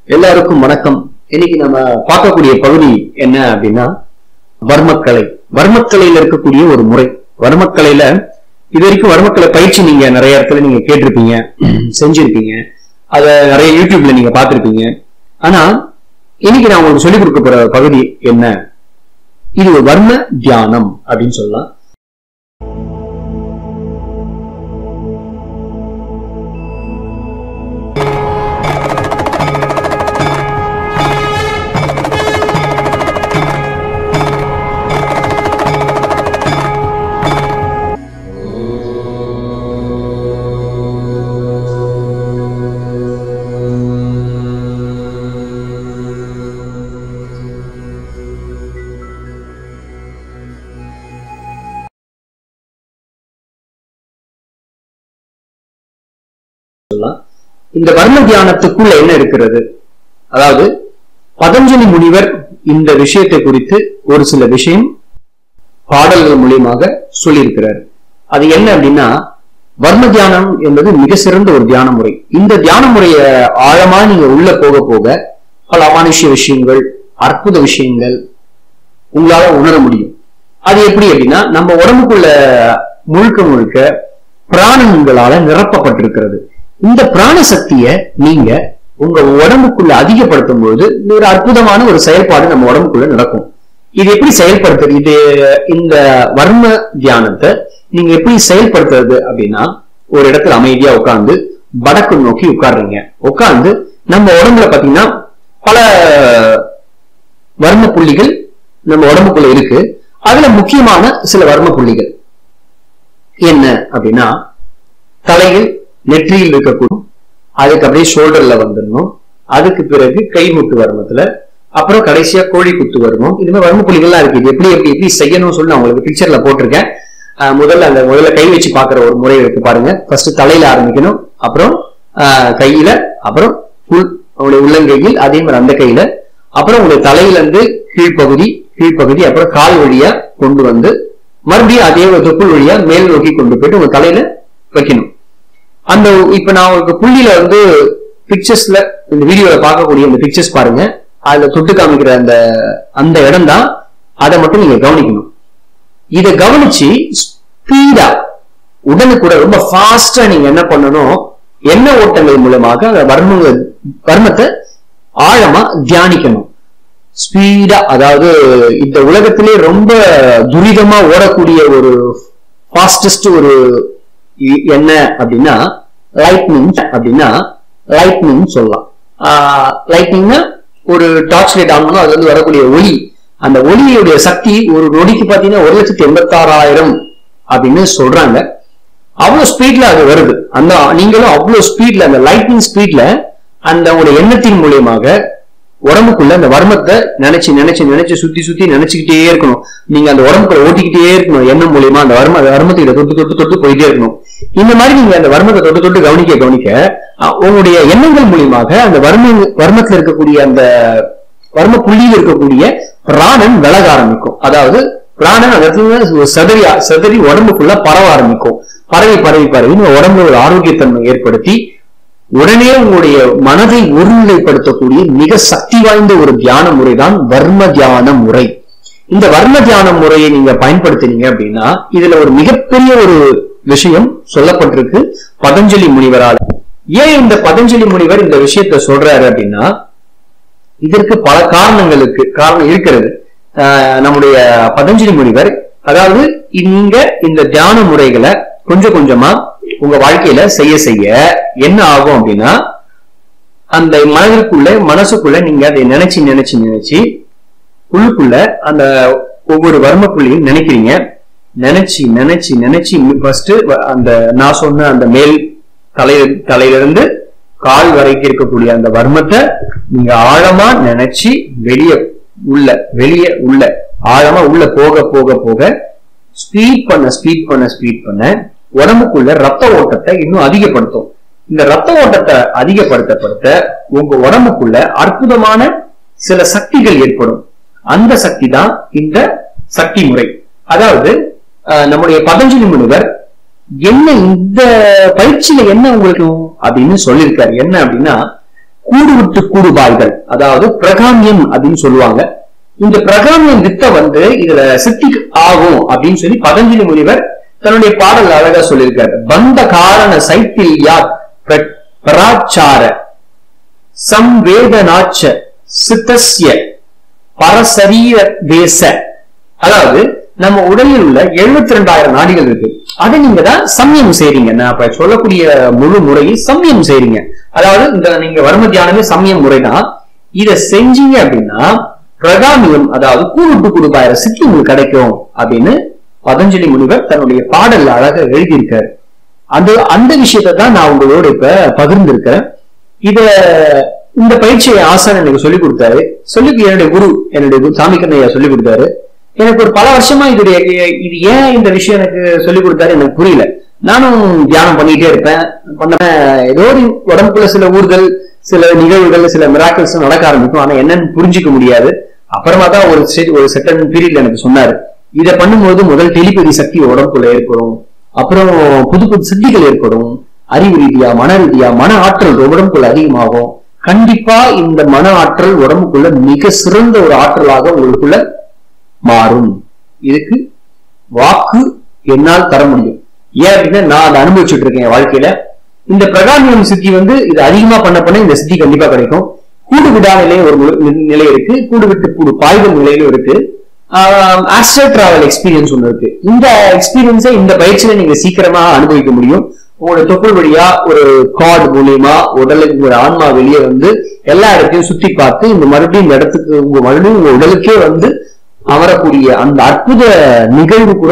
எல்லாருக்கும் வணக்கம் இன்னைக்கு நம்ம பார்க்கக்கூடிய பகுதி என்ன அப்படின்னா வர்மக்கலை வர்மக்கலையில இருக்கக்கூடிய ஒரு முறை வர்மக்கலையில இது வரைக்கும் வர்மக்கலை பயிற்சி நீங்க நிறைய இடத்துல நீங்க கேட்டிருப்பீங்க செஞ்சிருப்பீங்க அத நிறைய யூடியூப்ல நீங்க பார்த்திருப்பீங்க ஆனா இன்னைக்கு நான் உங்களுக்கு சொல்லிக் கொடுக்க போற பகுதி என்ன இது ஒரு வர்ம தியானம் அப்படின்னு சொல்லலாம் சொல்லலாம் இந்த வர்ம தியானத்துக்குள்ள என்ன இருக்கிறது அதாவது பதஞ்சலி முனிவர் இந்த விஷயத்தை குறித்து ஒரு சில விஷயம் பாடல்கள் மூலியமாக சொல்லியிருக்கிறார் அது என்ன அப்படின்னா வர்ம தியானம் என்பது மிக சிறந்த ஒரு தியான முறை இந்த தியான முறைய ஆழமா நீங்க உள்ள போக போக பல அமானுஷ்ய விஷயங்கள் அற்புத விஷயங்கள் உங்களால உணர முடியும் அது எப்படி அப்படின்னா நம்ம உடம்புக்குள்ள முழுக்க முழுக்க பிராணங்களால நிரப்பப்பட்டிருக்கிறது இந்த பிராண சக்திய நீங்க உங்க உடம்புக்குள்ள அதிகப்படுத்தும் பொழுது ஒரு அற்புதமான ஒரு செயல்பாடு நம்ம உடம்புக்குள்ள நடக்கும் இது எப்படி செயல்படுத்துறது இது இந்த வர்ம தியானத்தை நீங்க எப்படி செயல்படுத்துறது அப்படின்னா ஒரு இடத்துல அமைதியா உட்கார்ந்து வடக்கு நோக்கி உட்கார்றீங்க உட்கார்ந்து நம்ம உடம்புல பாத்தீங்கன்னா பல வர்ம புள்ளிகள் நம்ம உடம்புக்குள்ள இருக்கு அதுல முக்கியமான சில வர்ம புள்ளிகள் என்ன அப்படின்னா தலையில் நெற்றியில் இருக்கக்கூடும் அதுக்கு அப்படியே ஷோல்டர்ல வந்துடணும் அதுக்கு பிறகு கைமுட்டு வர்மத்துல அப்புறம் கடைசியா கோழி குத்து வருமம் இது மாதிரி வர்ம புள்ளிகள்லாம் இருக்கு இது எப்படி எப்படி எப்படி செய்யணும்னு சொல்லி நான் உங்களுக்கு பிக்சர்ல போட்டிருக்கேன் ஆஹ் முதல்ல அந்த முதல்ல கை வச்சு பாக்குற ஒரு முறை இருக்கு பாருங்க ஃபர்ஸ்ட் தலையில ஆரம்பிக்கணும் அப்புறம் ஆஹ் கையில அப்புறம் உள் உங்களுடைய உள்ளங்கையில் அதே மாதிரி அந்த கையில அப்புறம் உங்களுடைய தலையில இருந்து கீழ்ப்பகுதி கீழ்ப்பகுதி அப்புறம் கால் வழியா கொண்டு வந்து மறுபடியும் அதே ஒரு தொப்புள் வழியா மேல் நோக்கி கொண்டு போயிட்டு உங்க தலையில வைக்கணும் அந்த இப்ப நான் உங்களுக்கு புள்ளியில வந்து பிக்சர்ஸ்ல இந்த வீடியோல பார்க்கக்கூடிய இந்த பிக்சர்ஸ் பாருங்க அதுல தொட்டு காமிக்கிற அந்த அந்த இடம் தான் அதை மட்டும் நீங்க கவனிக்கணும் இதை கவனிச்சு ஸ்பீடா உடனுக்குட ரொம்ப ஃபாஸ்டா நீங்க என்ன பண்ணணும் எண்ண ஓட்டங்கள் மூலமாக அந்த வர்ம வர்மத்தை ஆழமா தியானிக்கணும் ஸ்பீடா அதாவது இந்த உலகத்திலே ரொம்ப துரிதமா ஓடக்கூடிய ஒரு ஃபாஸ்டஸ்ட் ஒரு இ- என்ன அப்படின்னா லைட்னிங் அப்படின்னா லைட்னிங் சொல்லலாம் லைட்னிங்னா ஒரு டார்ச் லைட் ஆகணும் அதுல இருந்து வரக்கூடிய ஒளி அந்த ஒளியுடைய சக்தி ஒரு நொடிக்கு பாத்தீங்கன்னா ஒரு லட்சத்தி எண்பத்தாறாயிரம் அப்படின்னு சொல்றாங்க அவ்வளவு ஸ்பீட்ல அது வருது அந்த நீங்களும் அவ்வளவு ஸ்பீட்ல அந்த லைட்னிங் ஸ்பீட்ல அந்த உங்களுடைய எண்ணத்தின் மூலியமாக உடம்புக்குள்ள அந்த வர்மத்தை நினைச்சு நினைச்சு நினைச்சு சுத்தி சுத்தி நினைச்சுக்கிட்டே இருக்கணும் நீங்க அந்த உடம்புக்குள்ள ஓட்டிக்கிட்டே இருக்கணும் எண்ணம் மூலியமா அந்த வர்ம அந்த வர்மத்தை தொட்டு தொட்டு தொட்டு போயிட்டே இருக்கணும் இந்த மாதிரி நீங்க அந்த வர்மத்தை தொட்டு தொட்டு கவனிக்க கவனிக்க அஹ், உங்களுடைய எண்ணங்கள் மூலியமாக அந்த வர்ம வர்மத்துல இருக்கக்கூடிய அந்த வர்ம புள்ளியில் இருக்கக்கூடிய பிராணன் விலக ஆரம்பிக்கும் அதாவது பிராணன் அந்த இடத்துல ஒரு சதறி சதறி உடம்புக்குள்ள பரவ ஆரம்பிக்கும் பரவி பரவி பரவி உங்க உடம்புல ஒரு ஆரோக்கியத்தன்மை ஏற்படுத்தி உடனே உங்களுடைய மனதை ஒருநிலைப்படுத்தக்கூடிய மிக சக்தி வாய்ந்த ஒரு தியான முறைதான் வர்ம தியான முறை இந்த வர்ம தியான முறையை நீங்க பயன்படுத்தினீங்க அப்படின்னா இதுல ஒரு மிகப்பெரிய ஒரு விஷயம் சொல்லப்பட்டிருக்கு பதஞ்சலி முனிவரால் ஏன் இந்த பதஞ்சலி முனிவர் இந்த விஷயத்த சொல்றாரு அப்படின்னா இதற்கு பல காரணங்களுக்கு காரணம் இருக்கிறது ஆஹ் நம்முடைய பதஞ்சலி முனிவர் அதாவது நீங்க இந்த தியான முறைகளை கொஞ்சம் கொஞ்சமா உங்க வாழ்க்கையில செய்ய செய்ய என்ன ஆகும் அப்படின்னா அந்த மனதிற்குள்ள மனசுக்குள்ள நீங்க அதை நினைச்சு நினைச்சு நினைச்சு உள்ளுக்குள்ள அந்த ஒவ்வொரு வர்ம புள்ளியும் நினைக்கிறீங்க நினைச்சு நினைச்சு நினைச்சு ஃபர்ஸ்ட் அந்த நான் சொன்ன அந்த மேல் தலை தலையிலிருந்து கால் வரைக்கும் இருக்கக்கூடிய அந்த வர்மத்தை நீங்க ஆழமா நினைச்சு வெளியே உள்ள வெளியே உள்ள ஆழமா உள்ள போக போக போக ஸ்பீட் பண்ண ஸ்பீட் பண்ண ஸ்பீட் பண்ண உடம்புக்குள்ள ரத்த ஓட்டத்தை இன்னும் அதிகப்படுத்தும் இந்த ரத்த ஓட்டத்தை அதிகப்படுத்தப்படுத்த உங்க உடம்புக்குள்ள அற்புதமான சில சக்திகள் ஏற்படும் அந்த சக்தி தான் இந்த சக்தி முறை அதாவது அஹ், நம்முடைய பதஞ்சலி முனிவர் என்ன இந்த பயிற்சியில என்ன உங்களுக்கு அப்படின்னு சொல்லியிருக்காரு என்ன அப்படின்னா கூடு விட்டு கூடுபாய்கள் அதாவது பிரகாமியம் அப்படின்னு சொல்லுவாங்க இந்த பிரகாமியம் வித்த வந்து இதுல சித்தி ஆகும் அப்படின்னு சொல்லி பதஞ்சலி முனிவர் தன்னுடைய பாடல் அழகா சொல்லியிருக்காரு பந்த காரண சைத்தில்யா பிர- பராச்சார சம்வேதனாச்ச சித்தஸ்ய பரசரீர தேச அதாவது நம்ம உடலில் உள்ள 72000 ரெண்டாயிரம் நாடிகள் இருக்கு அதை நீங்க தான் சம்யம் செய்றீங்க நான் இப்ப சொல்லக்கூடிய முழு முறையை சம்யம் செய்றீங்க அதாவது இந்த நீங்க வர்ம தியானமே சம்யம் முறைதான் இத செஞ்சீங்க அப்படின்னா பிரகாமியம் அதாவது கூடுட்டு குடுப்பாயிர சித்தி உங்களுக்கு கிடைக்கும் அப்படின்னு பதஞ்சலி முனிவர் தன்னுடைய பாடல்ல அழகா எழுதியிருக்காரு அந்த அந்த விஷயத்தை தான் நான் உங்களோட இப்ப பகிர்ந்திருக்கிறேன் இத இந்த பயிற்சியை ஆசான் எனக்கு சொல்லி கொடுத்தாரு சொல்லி என்னுடைய குரு என்னுடைய குரு சாமி கண்ணையா சொல்லி கொடுத்தாரு எனக்கு ஒரு பல வருஷமா இதோடைய இது ஏன் இந்த விஷயம் எனக்கு சொல்லி கொடுத்தாரு எனக்கு புரியல நானும் தியானம் பண்ணிட்டே இருப்பேன் பண்ண ஏதோ ஒரு உடம்புக்குள்ள சில ஊர்கள் சில நிகழ்வுகள் சில மிராக்கிள்ஸ் நடக்க ஆரம்பிக்கும் ஆனா என்னன்னு புரிஞ்சுக்க முடியாது அப்புறமா தான் ஒரு stage- ஒரு செகண்ட் பீரியட்ல எனக்கு சொன்னாரு இதை பண்ணும்போது முதல் டெலிபதி சக்தி உடம்புக்குள்ள ஏற்படும் அப்புறம் புது புது சித்திகள் ஏற்படும் அறிவு ரீதியா மன ரீதியா மன ஆற்றல் உடம்புக்குள்ள அதிகமாகும் கண்டிப்பா இந்த மன ஆற்றல் உடம்புக்குள்ள மிக சிறந்த ஒரு ஆற்றலாக உங்களுக்குள்ள மாறும் இதுக்கு வாக்கு என்னால் தர முடியும் ஏன் அப்படின்னா நான் அதை அனுபவிச்சுட்டு இருக்கேன் என் வாழ்க்கையில இந்த பிரகாமியம் சித்தி வந்து இது அதிகமா பண்ண பண்ண இந்த சித்தி கண்டிப்பா கிடைக்கும் கூடு விடா நிலை ஒரு நிலை- நிலை இருக்கு கூடு விட்டு கூடு பாய்தல் நிலையிலும் இருக்கு ஆஸ்ட்ரல் டிராவல் எக்ஸ்பீரியன்ஸ் ஒன்று இருக்கு இந்த எக்ஸ்பீரியன்ஸை இந்த பயிற்சியில நீங்க சீக்கிரமா அனுபவிக்க முடியும் உங்களோட தொப்புள் வழியா ஒரு கார்டு மூலியமா உடலுக்கு ஒரு ஆன்மா வெளியே வந்து எல்லா இடத்தையும் சுத்தி பார்த்து இந்த மறுபடியும் இந்த இடத்துக்கு உங்க மறுபடியும் உங்க உடலுக்கே வந்து அமரக்கூடிய அந்த அற்புத நிகழ்வு கூட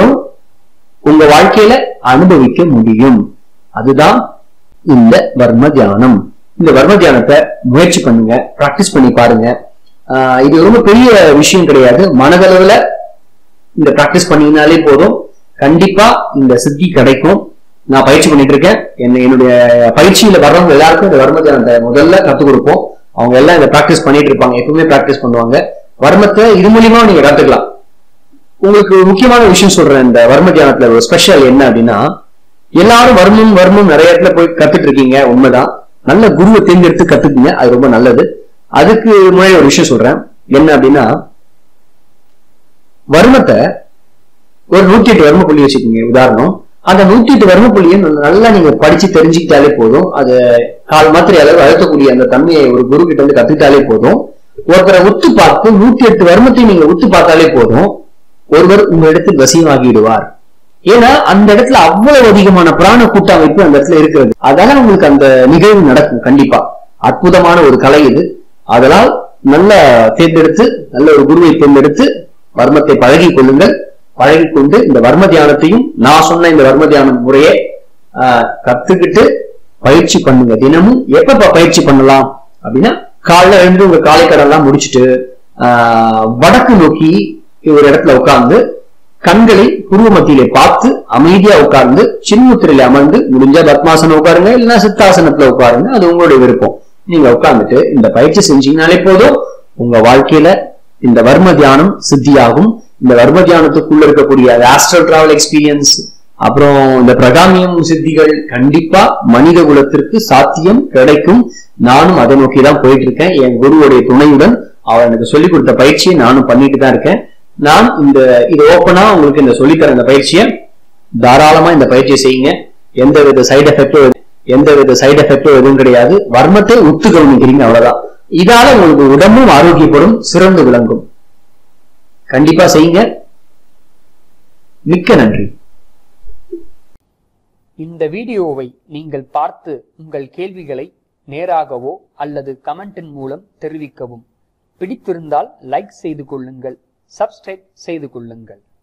உங்க வாழ்க்கையில அனுபவிக்க முடியும் அதுதான் இந்த வர்ம தியானம் இந்த வர்ம தியானத்தை முயற்சி பண்ணுங்க பிராக்டிஸ் பண்ணி பாருங்க ஆஹ் இது ரொம்ப பெரிய விஷயம் கிடையாது மனதளவுல இந்த பிராக்டிஸ் பண்ணீங்கனாலே போதும் கண்டிப்பா இந்த சித்தி கிடைக்கும் நான் பயிற்சி பண்ணிட்டு இருக்கேன் என்ன என்னுடைய பயிற்சியில வர்றவங்க எல்லாருக்கும் இந்த வர்ம தியானத்தை முதல்ல கத்துக் கொடுப்போம் அவங்க எல்லாம் இந்த பிராக்டிஸ் பண்ணிட்டு இருப்பாங்க எப்பவுமே பிராக்டிஸ் பண்ணுவாங்க வர்மத்தை இது மூலியமா நீங்க கத்துக்கலாம் உங்களுக்கு ஒரு முக்கியமான விஷயம் சொல்றேன் இந்த வர்ம தியானத்துல ஒரு ஸ்பெஷல் என்ன அப்படின்னா எல்லாரும் வர்மம் வர்மம் நிறைய இடத்துல போய் கத்துட்டு இருக்கீங்க உண்மைதான் நல்ல குருவை தேர்ந்தெடுத்து கத்துக்கீங்க அது ரொம்ப நல்லது அதுக்கு முன்னாடி ஒரு விஷயம் சொல்றேன் என்ன அப்படின்னா வர்மத்தை ஒரு நூத்தி எட்டு வர்ம புள்ளி வச்சுக்கோங்க உதாரணம் அந்த நூத்தி எட்டு வர்ம புள்ளியை நல்லா நீங்க படிச்சு தெரிஞ்சுக்கிட்டாலே போதும் அது கால் மாத்திரை அளவு அழுத்தக்கூடிய அந்த தன்மையை ஒரு குரு கிட்ட இருந்து கத்துக்கிட்டாலே போதும் ஒருத்தரை உத்து பார்த்து நூத்தி எட்டு வர்மத்தை நீங்க உத்து பார்த்தாலே போதும் ஒருவர் உங்க இடத்தில் வசியமாகிடுவார் ஏன்னா அந்த இடத்துல அவ்வளவு அதிகமான பிராண கூட்டமைப்பு அந்த இடத்துல இருக்கிறது அதனால உங்களுக்கு அந்த நிகழ்வு நடக்கும் கண்டிப்பா அற்புதமான ஒரு கலை இது அதனால் நல்ல தேர்ந்தெடுத்து நல்ல ஒரு குருவை தேர்ந்தெடுத்து வர்மத்தை பழகி கொள்ளுங்கள் பழகி கொண்டு இந்த வர்ம தியானத்தையும் நான் சொன்ன இந்த வர்ம தியானம் முறையை ஆஹ், கத்துக்கிட்டு பயிற்சி பண்ணுங்க தினமும் எப்ப பயிற்சி பண்ணலாம் அப்படின்னா காலைல எழுந்து உங்க காலை கடன்லாம் முடிச்சுட்டு ஆஹ், வடக்கு நோக்கி ஒரு இடத்துல உட்கார்ந்து கண்களை புருவ மத்தியிலே பார்த்து அமைதியா உட்கார்ந்து சின்முத்திரையில அமர்ந்து முடிஞ்சா பத்மாசனம் உட்காருங்க இல்லைன்னா சித்தாசனத்துல உட்காருங்க அது உங்களுடைய விருப்பம் நீங்க உட்கார்ந்துட்டு இந்த பயிற்சி செஞ்சீங்கனாலே போதும் உங்க வாழ்க்கையில இந்த வர்ம தியானம் சித்தியாகும் இந்த வர்ம தியானத்துக்குள்ள இருக்கக்கூடிய ஆஸ்ட்ரல் டிராவல் எக்ஸ்பீரியன்ஸ் அப்புறம் இந்த பிரகாமியம் சித்திகள் கண்டிப்பா மனித குலத்திற்கு சாத்தியம் கிடைக்கும் நானும் அதை நோக்கி தான் போயிட்டு இருக்கேன் என் குருவுடைய துணையுடன் அவர் எனக்கு சொல்லிக் கொடுத்த பயிற்சியை நானும் பண்ணிட்டு தான் இருக்கேன் நான் இந்த இது ஓப்பனா உங்களுக்கு இந்த சொல்லித்தர இந்த பயிற்சியை தாராளமா இந்த பயிற்சியை செய்யுங்க எந்த வித சைடு எஃபெக்டும் எந்த வித சைடு எஃபெக்டும் எதுவும் கிடையாது வர்மத்தை உத்து கவனிக்கிறீங்க அவ்வளவுதான் இதால உங்களுக்கு உடம்பும் ஆரோக்கியப்படும் சிறந்து விளங்கும் கண்டிப்பா செய்யுங்க மிக்க நன்றி இந்த வீடியோவை நீங்கள் பார்த்து உங்கள் கேள்விகளை நேராகவோ அல்லது கமெண்டின் மூலம் தெரிவிக்கவும் பிடித்திருந்தால் லைக் செய்து கொள்ளுங்கள் சப்ஸ்கிரைப் செய்து கொள்ளுங்கள்